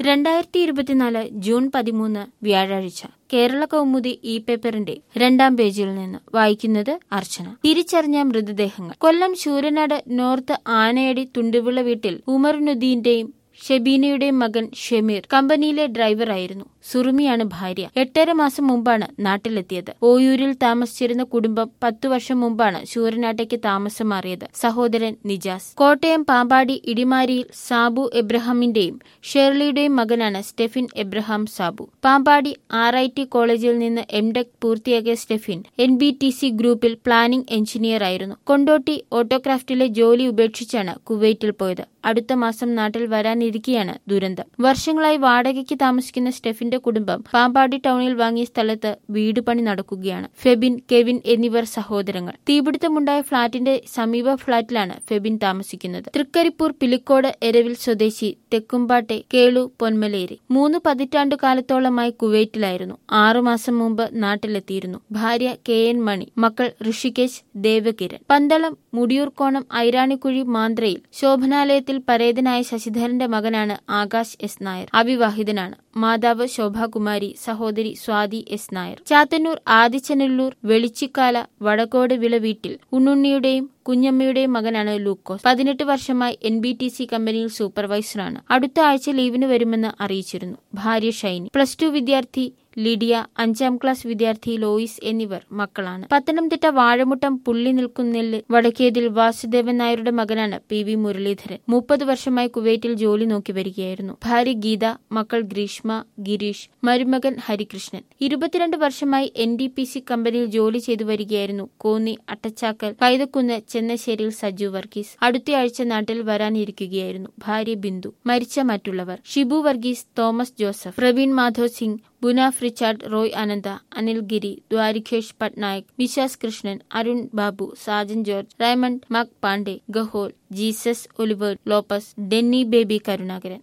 രണ്ടായിരത്തി ഇരുപത്തിനാല് ജൂൺ പതിമൂന്ന് വ്യാഴാഴ്ച കേരള കൗമുദി ഇ പേപ്പറിന്റെ രണ്ടാം പേജിൽ നിന്ന് വായിക്കുന്നത് അർച്ചന തിരിച്ചറിഞ്ഞ മൃതദേഹങ്ങൾ കൊല്ലം ശൂരനാട് നോർത്ത് ആനയടി തുണ്ടുവിള വീട്ടിൽ ഉമറിനുദ്ദീന്റെയും ഷെബീനയുടെയും മകൻ ഷെമീർ കമ്പനിയിലെ ഡ്രൈവറായിരുന്നു സുറുമിയാണ് ഭാര്യ എട്ടര മാസം മുമ്പാണ് നാട്ടിലെത്തിയത് ഓയൂരിൽ താമസിച്ചിരുന്ന കുടുംബം പത്തു വർഷം മുമ്പാണ് ശൂരനാട്ടേക്ക് താമസം മാറിയത് സഹോദരൻ നിജാസ് കോട്ടയം പാമ്പാടി ഇടിമാരിയിൽ സാബു എബ്രഹാമിന്റെയും ഷേർലിയുടെയും മകനാണ് Stephin Abraham Sabu Pampady R I T കോളേജിൽ നിന്ന് എം ടെക് പൂർത്തിയാക്കിയ Stephin N B T C ഗ്രൂപ്പിൽ പ്ലാനിംഗ് എഞ്ചിനീയർ ആയിരുന്നു കൊണ്ടോട്ടി ഓട്ടോക്രാഫ്റ്റിലെ ജോലി ഉപേക്ഷിച്ചാണ് കുവൈറ്റിൽ പോയത് അടുത്ത മാസം നാട്ടിൽ വരാനിരിക്കെയാണ് ദുരന്തം വർഷങ്ങളായി വാടകയ്ക്ക് താമസിക്കുന്ന സ്റ്റെഫിന്റെ കുടുംബം പാമ്പാടി ടൗണിൽ വാങ്ങിയ സ്ഥലത്ത് വീട് പണി നടക്കുകയാണ് ഫെബിൻ കെവിൻ എന്നിവർ സഹോദരങ്ങൾ തീപിടുത്തമുണ്ടായ ഫ്ളാറ്റിന്റെ സമീപ ഫ്ളാറ്റിലാണ് ഫെബിൻ താമസിക്കുന്നത് തൃക്കരിപ്പൂർ പിലിക്കോട് എരവിൽ സ്വദേശി തെക്കുംപാട്ടെ കേളു പൊന്മലേരി മൂന്ന് പതിറ്റാണ്ടു കാലത്തോളമായി കുവൈറ്റിലായിരുന്നു ആറുമാസം മുമ്പ് നാട്ടിലെത്തിയിരുന്നു ഭാര്യ കെ എൻ മണി മക്കൾ ഋഷികേശ് ദേവകിരൺ പന്തളം മുടിയൂർക്കോണം ഐരാണിക്കുഴി മാന്ത്രയിൽ ശോഭനാലയത്തിൽ പരേതനായ ശശിധരന്റെ മകനാണ് ആകാശ് എസ് നായർ അവിവാഹിതനാണ് മാതാവ് ശോഭാകുമാരി സഹോദരി സ്വാതി എസ് നായർ ചാത്തന്നൂർ ആദിച്ചനല്ലൂർ വെളിച്ചിക്കാല വടക്കോട് വിള വീട്ടിൽ ഉണ്ണുണ്ണിയുടെയും കുഞ്ഞമ്മയുടെയും മകനാണ് ലൂക്കോസ് പതിനെട്ട് വർഷമായി എൻ ബി ടി സി കമ്പനിയിൽ സൂപ്പർവൈസറാണ് അടുത്ത ആഴ്ച ലീവിന് വരുമെന്ന് അറിയിച്ചിരുന്നു ഭാര്യ ഷൈനി പ്ലസ് ടു വിദ്യാർത്ഥി ലിഡിയ അഞ്ചാം ക്ലാസ് വിദ്യാർത്ഥി ലോയിസ് എന്നിവർ മക്കളാണ് പത്തനംതിട്ട വാഴമുട്ടം പുള്ളി നിൽക്കുന്നെല്ല് വടക്കേതിൽ വാസുദേവൻ നായരുടെ മകനാണ് പി വി മുരളീധരൻ മുപ്പത് വർഷമായി കുവൈറ്റിൽ ജോലി നോക്കി വരികയായിരുന്നു ഭാര്യ ഗീത മക്കൾ ഗ്രീഷ്മ ഗിരീഷ് മരുമകൻ ഹരികൃഷ്ണൻ ഇരുപത്തിരണ്ട് വർഷമായി എൻ ഡി പി സി കമ്പനിയിൽ ജോലി ചെയ്തു വരികയായിരുന്നു കോന്നി അട്ടച്ചാക്കൽ കൈതക്കുന്ന് ചെന്നശ്ശേരിയിൽ സജു വർഗീസ് അടുത്തയാഴ്ച നാട്ടിൽ വരാനിരിക്കുകയായിരുന്നു ഭാര്യ ബിന്ദു മരിച്ച മറ്റുള്ളവർ ഷിബു വർഗീസ് തോമസ് ജോസഫ് പ്രവീൺ മാധവ് സിംഗ് ബുനാഫ് റിച്ചാർഡ് റോയ് അനന്ത അനിൽ ഗിരി ദ്വാരികേഷ് പട്നായക് വിശാസ് കൃഷ്ണൻ അരുൺ ബാബു സാജൻ ജോർജ് റൈമണ്ട് മക് പാണ്ഡെ ഗഹോൽ Jesus Oliver Lopez Denny Baby Karunakaran